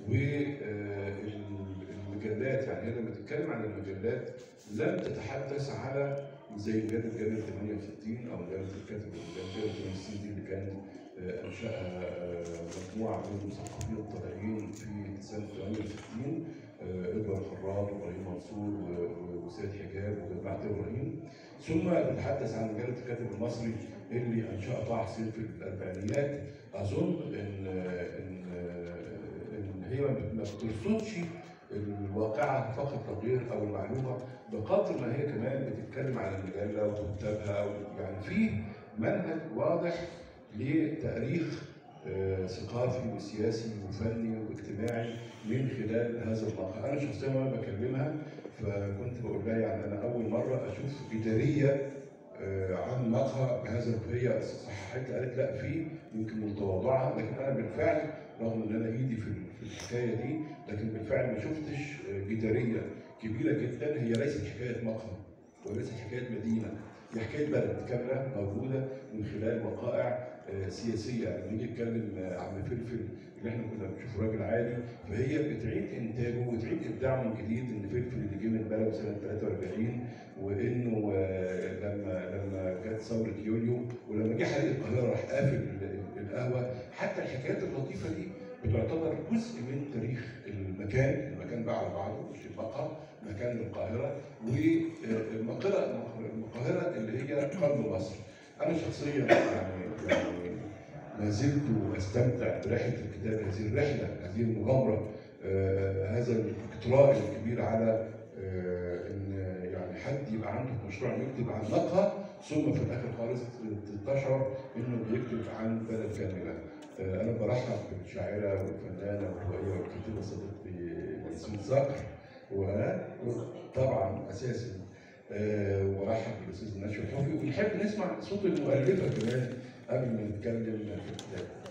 والمجلات يعني هي لما تتكلم عن المجلات لم تتحدث على زي مجله جانب 68 او مجله الكاتب جانب 68 دي اللي كانت آه، انشاها آه، مجموعه من المثقفين الطالعين في سنه 68 آه، ابراهيم خراط وابراهيم منصور و- و- وسيد حجاب وجماعه ابراهيم ثم نتحدث عن مجله الكاتب المصري اللي انشاها طه حسين في الاربعينيات اظن ان ان ان هي ما بت- ما بترصدش الواقعه فقط لا غير او المعلومه بقدر ما هي كمان بتتكلم عن المجله وكتابها و- يعني في منهج واضح لتاريخ آه، ثقافي وسياسي وفني واجتماعي من خلال هذا المقهى، انا شخصيا وانا بكلمها فكنت بقول لها يعني انا اول مره اشوف اداريه آه، عن مقهى بهذا هي صححت قالت لا في يمكن متواضعه لكن انا بالفعل رغم ان انا ايدي في في الحكايه دي لكن بالفعل ما شفتش آه، جداريه كبيره جدا هي ليست حكايه مقهى وليست حكايه مدينه هي حكايه بلد كامله موجوده من خلال وقائع آه، سياسيه يعني نيجي نتكلم آه، عن فلفل اللي احنا كنا بنشوفه راجل عادي فهي بتعيد انتاجه وتعيد ابداعه من جديد ان فلفل اللي جه من بلده سنه 43 وانه آه، لما لما جت ثوره يوليو ولما جه حريق القاهره راح قافل ال- القهوه حتى الحكايات اللطيفه دي بتعتبر جزء من تاريخ المكان، المكان بقى على بعضه مش المقهى، مكان القاهره والقاهره القاهره اللي هي قلب مصر. انا شخصيا يعني يعني ما زلت استمتع برحله الكتاب هذه الرحله هذه المغامره آه، هذا الاقتراء الكبير على آه، ان يعني حد يبقى عنده مشروع يكتب عن مقهى ثم في الاخر خالص تشعر انه بيكتب عن بلد كامله. آه، انا برحب بالشاعره والفنانه والروائيه والكاتبه صديقتي ياسمين صقر وطبعا اساسا آه، وارحب بالاستاذ نشوى الحفي ونحب نسمع صوت المؤلفه كمان قبل ما نتكلم في الكتاب.